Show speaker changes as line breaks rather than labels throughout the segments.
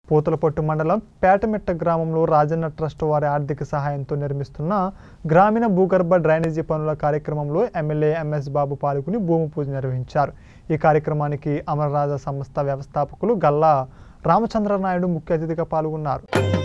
పూతలపట్టు మండలం పేటమిట్ట గ్రామంలో రాజన్న ట్రస్ట్ వారి ఆర్థిక సహాయంతో నిర్మిస్తున్న గ్రామీణ భూగర్భ డ్రైనేజీ పనుల కార్యక్రమంలో ఎమ్మెల్యే ఎంఎస్ బాబు పాల్గొని భూమి పూజ నిర్వహించారు ఈ కార్యక్రమానికి అమరరాజ సంస్థ వ్యవస్థాపకులు గల్లా రామచంద్ర నాయుడు ముఖ్య అతిథిగా పాల్గొన్నారు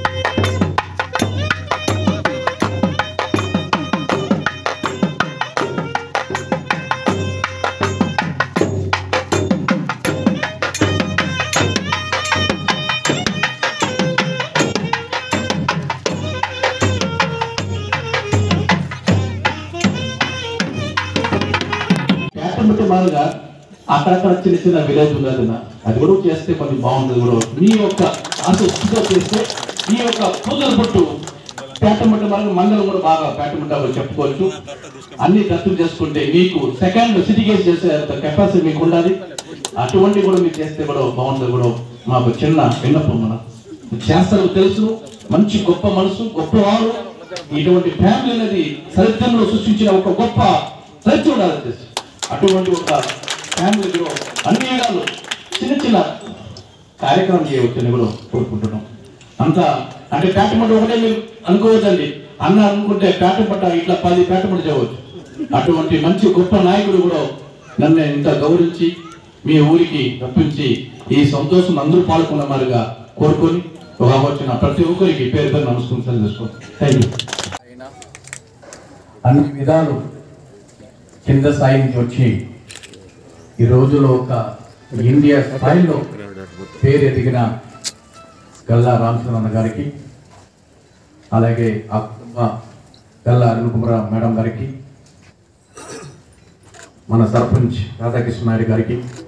కేటమిటి మాదిరిగా అక్కడక్కడ చిన్న చిన్న విలేజ్ ఉన్నది నా. అది కూడా చేస్తే కొంచెం బాగుంటుంది కూడా మీ యొక్క ఆసక్తిగా చేస్తే మీ యొక్క పూజల పట్టు పేటమిట్ట మాదిరిగా మండలం కూడా బాగా పేటమిట్ట చెప్పుకోవచ్చు అన్ని దత్తులు చేసుకుంటే మీకు సెకండ్ సిటికేట్ చేసే కెపాసిటీ మీకు ఉండాలి అటువంటి కూడా మీరు చేస్తే కూడా బాగుంటుంది కూడా మాకు చిన్న విన్నపం మన చేస్తారు తెలుసు మంచి గొప్ప మనసు గొప్పవారు ఇటువంటి ఫ్యామిలీ అనేది చరిత్రలో సృష్టించిన ఒక గొప్ప చరిత్ర ఉండాలి తెలుసు అటువంటి ఒక ఫ్యామిలీలో అన్ని ఏడాలు చిన్న చిన్న కార్యక్రమం చేయవచ్చని కూడా కోరుకుంటున్నాం అంతా అంటే పేటమట ఒకటే మీరు అనుకోవద్దండి అన్న అనుకుంటే పేటపట్ట ఇట్లా పది పేటపట్ట చేయవచ్చు అటువంటి మంచి గొప్ప నాయకుడు కూడా నన్ను ఇంత గౌరవించి మీ ఊరికి రప్పించి ఈ సంతోషం అందరూ పాల్గొన్న మాదిరిగా కోరుకొని ఒక వచ్చిన ప్రతి ఒక్కరికి పేరు పేరు నమస్కారం చేసుకోండి థ్యాంక్ యూ అన్ని విధాలు కింద స్థాయి నుంచి వచ్చి ఈ రోజులో ఒక ఇండియా స్థాయిలో పేరు ఎదిగిన గల్లా రామచంద్రన్న గారికి అలాగే ఆ కుటుంబ గల్లా అరుణ్ కుమార్ మేడం గారికి మన సర్పంచ్ రాధాకృష్ణ నాయుడు గారికి